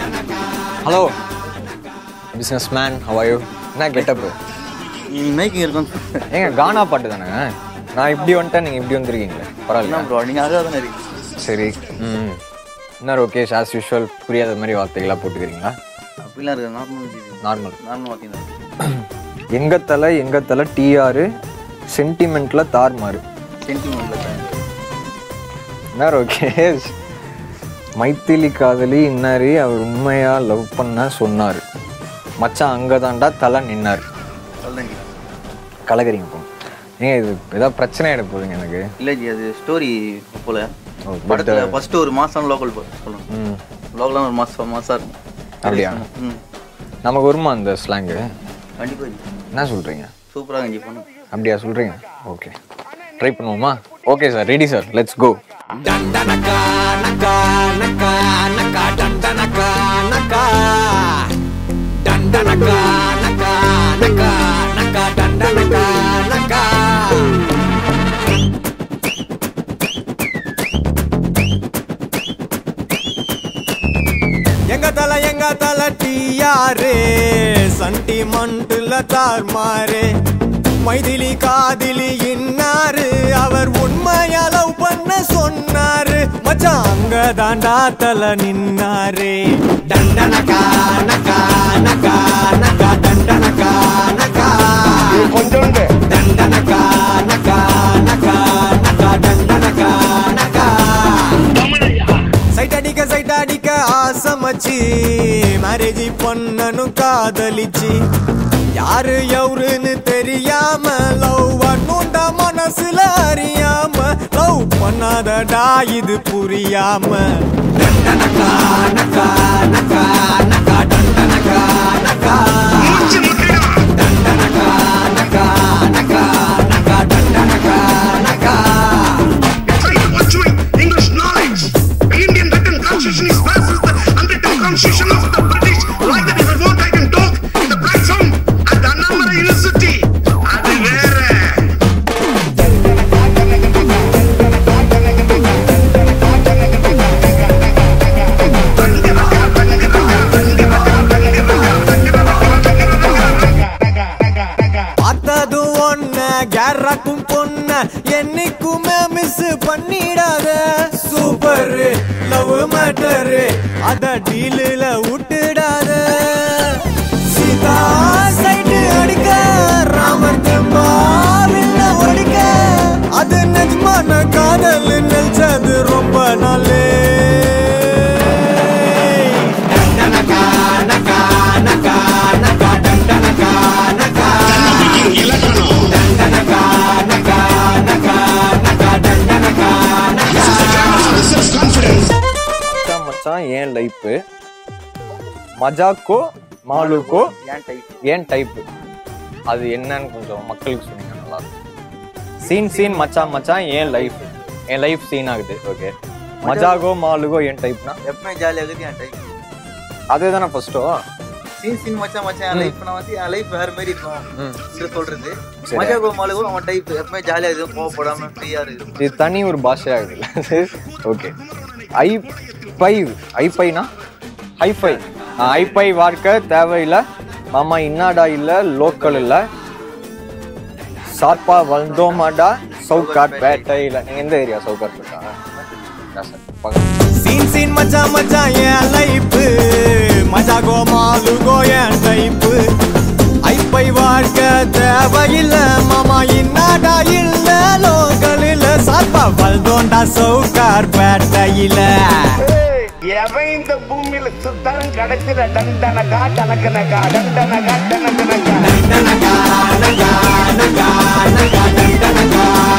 Hello businessman ஹவாயோ என்ன getup making இருக்கும் ஏங்க கானா பாட்டு தானே நான் இப்படி வந்துட்டேன் நீங்கள் இப்படி வந்திருக்கீங்களே பரவாயில்ல ப்ரோ நீங்கள் அழகாக தானே இருக்கு சரி ம் என்ன ஓகே ஆஸ் யூஷுவல் புரியாத மாதிரி வார்த்தைகளாக போட்டுக்கிறீங்களா அப்படிலாம் இருக்கு நார்மல் நார்மல் நார்மல் பார்த்தீங்கன்னா எங்க தலை எங்க தலை டிஆர் சென்டிமெண்ட்ல தார்மாறு சென்டிமெண்ட்டில் என்ன ஓகே மைத்திலி காதலி இன்னாரு அவர் உண்மையா லவ் பண்ண சொன்னாரு மச்சான் அங்கே தாண்டா தலை நின்னார் சொல்லுங்க கலகரிங்க போ ஏங்க இது ஏதாவது பிரச்சனை ஆகிட போகுதுங்க எனக்கு இல்லை ஜி அது ஸ்டோரி போல ஓ, but, படத்தில் ஃபஸ்ட்டு ஒரு மாதம் லோக்கல் சொல்லணும் ம் லோக்கலாக ஒரு மாதம் மாதம் இருக்கும் அப்படியா? ம் நமக்கு வருமா அந்த ஸ்லாங்கு கண்டிப்பாக ஜி என்ன சொல்கிறீங்க சூப்பராக ஜி பண்ணும் அப்படியா சொல்கிறீங்க ஓகே ட்ரை பண்ணுவோமா okay sir ready sir let's go எங்க தல எங்க தல டியாரு சண்டிமண்டுல தார்மாரு மைதிலி காதிலி இன்னாரு அவர் உண்மையா லவ் பண்ண சொன்னாரு மச்சான் அங்க தாண்டா தல நின்னாரு டண்டனகா நகா நகா நகா டண்டனகா நகா கொஞ்சோண்டு டண்டனகா நகா நகா நகா டண்டனகா நகா சைட் அடிக்க சைட் அடிக்க ஆசமச்சு மேரேஜ் பண்ணனும் காதலிச்சு யாரு எவருன்னு தெரியாம லவ் பண்ணுண்டா மனசுல அறியாம லவ் பண்ணாதடா இது புரியாம டண்டனகா நகா நகா நகா டண்டனகா நகா டண்டனகா நகா நகா நகா டண்டனகா நகா trying to pursuing English knowledge. The Indian written constitution is versus the unwritten constitution of the British. Like that, if I want, I can talk in the platform at the Annamala University. அது வேற பார்த்தது ஒன்ன கேரக்கும் பொண்ண என்னைக்குமே miss பண்ணிடாத super love matter அத டீலில் விட்டுடாத Sita side அடிக்க ராமர் தெம்பாவில்ல ஒடிக்க அது நிஜமான காதல் நினைச்சது ரொம்ப நாளே நகா நகா நகா நகா நகா நகா மச்சான் மச்சான் ஏன் லைஃப் மஜாக்கோ மாலுக்கோ ஏன் டைப் ஏன் டைப்பு அது என்னன்னு கொஞ்சம் மக்களுக்கு சொன்னீங்க நல்லா இருக்கும் சீன் சீன் மச்சான் மச்சான் ஏன் லைஃப் என் லைஃப் சீன் ஆகுது ஓகே மஜாகோ மாலுகோ ஏன் டைப்னா எப்பவுமே ஜாலியாக இருக்குது என் டைப் அதே தானே ஃபர்ஸ்ட்டோ சீன் சீன் மச்சான் மச்சான் என் லைஃப் நான் வந்து என் லைஃப் வேற மாதிரி இருக்கும் ம். சில சொல்றது சரி. மஜா கோமாலுக்கு அவன் டைப் எப்பவுமே ஜாலியாக இருக்கும் கோவப்படாம ஃப்ரீயா இருக்கும் இது தனி ஒரு பாஷையாகுதுல்ல ஓகே ஐ ஃபைவ் ஐ ஃபைனா ஹை ஃபை ஐ ஃபை வாழ்க்கை தேவையில்லை மாமா இன்னாடா இல்லை லோக்கல் இல்லை சார்பா வந்தோமாடா சவுகாட் பேட்டையில் நீங்கள் எந்த ஏரியா சவுகாட் பேட்டா சார் பக்கத்து சீன் சீன் மச்சான் மச்சான் என் லைஃப் மஜா கோ மாலு கோ என் டைப் ஐப்பை வாழ்க்கை தேவையில்ல மாமா இன்னாடா இல்ல லோக்கலில் சாப்பா வல்தோண்டா சவுக்கார் பேட்டையில எவன் இந்த பூமியில சுத்தரம் கிடைச்சிட டண்டனகா டனக்கனகா டண்டனகா டனக்கனகா